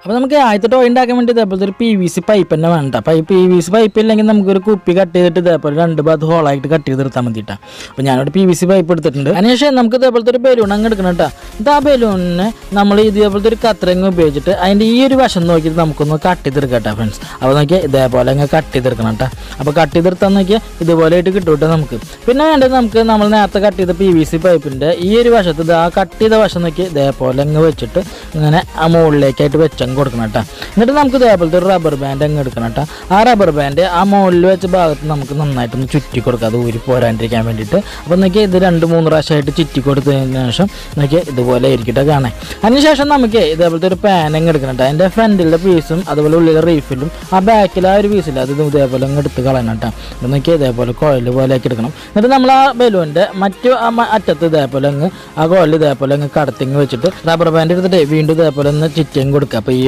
അപ്പോൾ നമുക്ക് ആദ്യത്തെ ടോയ് ഉണ്ടാക്കാൻ വേണ്ടി ഇതേപോലത്തെ ഒരു പി വി സി പൈപ്പ് തന്നെ വേണ്ട അപ്പോൾ ഈ പി വി സി പൈപ്പ് ഇല്ലെങ്കിൽ നമുക്കൊരു കുപ്പി കട്ട് ചെയ്തിട്ട് ഇതേപോലെ രണ്ട് ഭാഗത്ത് ഹോളായിട്ട് കട്ട് ചെയ്ത് എടുത്താൽ മതി കേട്ടോ അപ്പോൾ ഞാനൊരു പി വി സി പൈപ്പ് എടുത്തിട്ടുണ്ട് അതിനുശേഷം നമുക്ക് ഇതേപോലത്തെ ഒരു ബലൂൺ അങ്ങ് എടുക്കണം കേട്ടോ ഇത് ആ ബലൂണിനെ നമ്മൾ ഇതേപോലത്തെ ഒരു കത്രങ്ങ് ഉപയോഗിച്ചിട്ട് അതിൻ്റെ ഈ ഒരു വശം നോക്കിയിട്ട് നമുക്കൊന്ന് കട്ട് ചെയ്തെടുക്കാം കേട്ടോ ഫ്രണ്ട്സ് അപ്പോൾ നോക്കിയാൽ ഇതേപോലെ അങ്ങ് കട്ട് ചെയ്തെടുക്കണം കേട്ടോ അപ്പോൾ കട്ട് ചെയ്തെടുത്താൽ നോക്കിയാൽ ഇതുപോലെ ആയിട്ട് കിട്ടും കേട്ടോ നമുക്ക് പിന്നെ വേണ്ടത് നമുക്ക് നമ്മൾ നേരത്തെ കട്ട് ചെയ്ത പി വി സി പൈപ്പിൻ്റെ ഈ ഒരു വശത്ത് ഇത് ആ കട്ട് ചെയ്ത വശം നോക്കി ഇതേപോലെ അങ്ങ് വെച്ചിട്ട് ഇങ്ങനെ ആ മുകളിലേക്കായിട്ട് വെച്ചങ്ങ് കൊടുക്കണം കേട്ടോ എന്നിട്ട് നമുക്ക് ഇതേപോലത്തെ ഒരു റബ്ബർ ബാൻഡ് അങ്ങ് എടുക്കണം കേട്ടോ ആ റബ്ബർ ബാൻഡ് ആ മുകളിൽ വെച്ച ഭാഗത്ത് നമുക്ക് നന്നായിട്ടൊന്ന് ചുറ്റി കൊടുക്കാം അത് ഊരി പോരാണ്ടിരിക്കാൻ വേണ്ടിയിട്ട് അപ്പോൾ നോക്കി ഇത് രണ്ട് മൂന്ന് പ്രാവശ്യമായിട്ട് ചുറ്റി കൊടുത്തതിന് ശേഷം നോക്കി ഇതുപോലെ ഇരിക്കട്ടെ കാണാൻ അതിനുശേഷം നമുക്ക് ഇതേപോലത്തെ ഒരു പാൻ അങ്ങ് എടുക്കണം കേട്ടോ അതിൻ്റെ ഫ്രണ്ടിലെ പീസും അതുപോലെ ഉള്ളിലെ റീഫിലും ആ ബാക്കിൽ ആ ഒരു പീസില്ല അത് ഇതേപോലെ അങ്ങ് എടുത്ത് കളയണം കേട്ടോ ഇത് നോക്കി ഇതേപോലെ കോയിൽ പോലെ ആക്കി എടുക്കണം എന്നിട്ട് നമ്മൾ ആ ബലൂണിൻ്റെ മറ്റു ആ മ- അറ്റത്ത് ഇതേപോലെ അങ്ങ് ആ കോയിൽ ഇതേപോലെ അങ്ങ് കടത്തിങ്ങ് വെച്ചിട്ട് റബ്ബർ ബാൻഡ് എടുത്തിട്ട് വീണ്ടും ഇതേപോലെ ഒന്ന് ചിറ്റിയും കൊടുക്കുക അപ്പോൾ ഈ